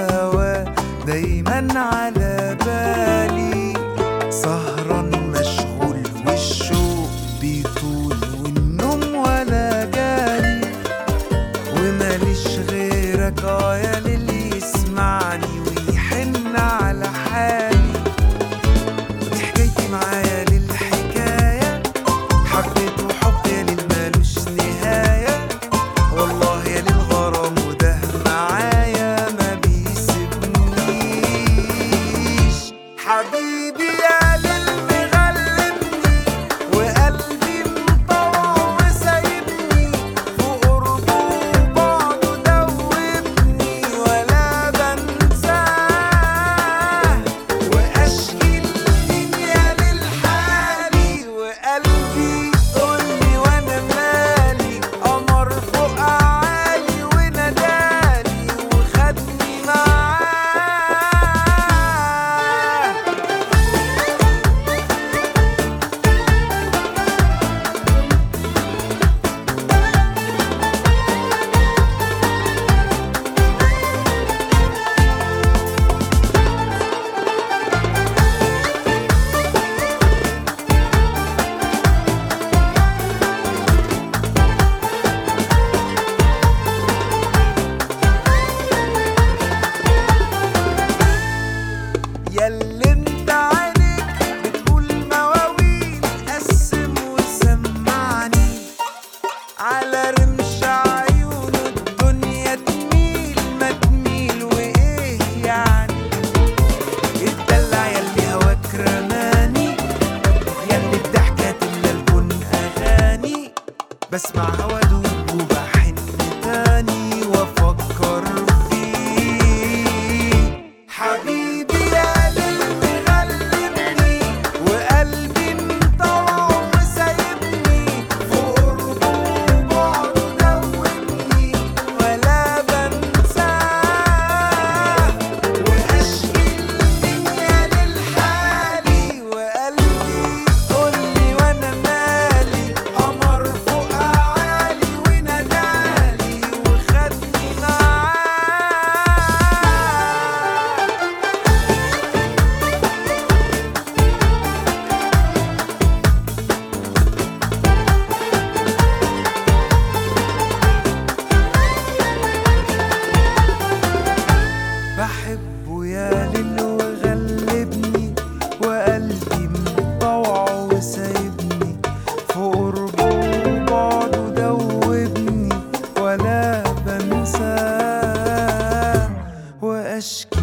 هوا دايما على بالي سهران مشغول والشوق بيطول والنوم ولا جالي وماليش غيرك اه يا للي يسمعني ويحن على حالي ودي حكايتي معايا للحكاية حبيت وحب يا ليل مالوش نهاية والله يا للغرام وده معايا ما بيسيبنيش حبيبي يا ليل مغلبني وقلبي مطوع وسايبني في قربه وبعده دوبني ولا بنساه واشكي الدنيا للحالي وقلبي قولي وانا مالي قمر فوق عالي وناداني وخدني معاه ياللي انت عينيك بتقول مواويل قسم وسمعني على رمش عيونه الدنيا تميل ما تميل وايه يعني اتدلع ياللي هواك رماني ياللي الضحكة تملى البن اغاني بسمع هوا دوب وبحن تاني وافكر فيه حبيبي يا للمغلبني وقلبي مطوع وسايبني في قربه وبعده دوبني ولا بنساه واشكي الدنيا للحالي وقلبي قولي وانا مالي قمر فوق عالي ونادالي وخدني معاه بحبه يا ليل وغلبني وقلبي مطوعه وسايبني في قربه وبعده دوبني ولا بنساه واشكي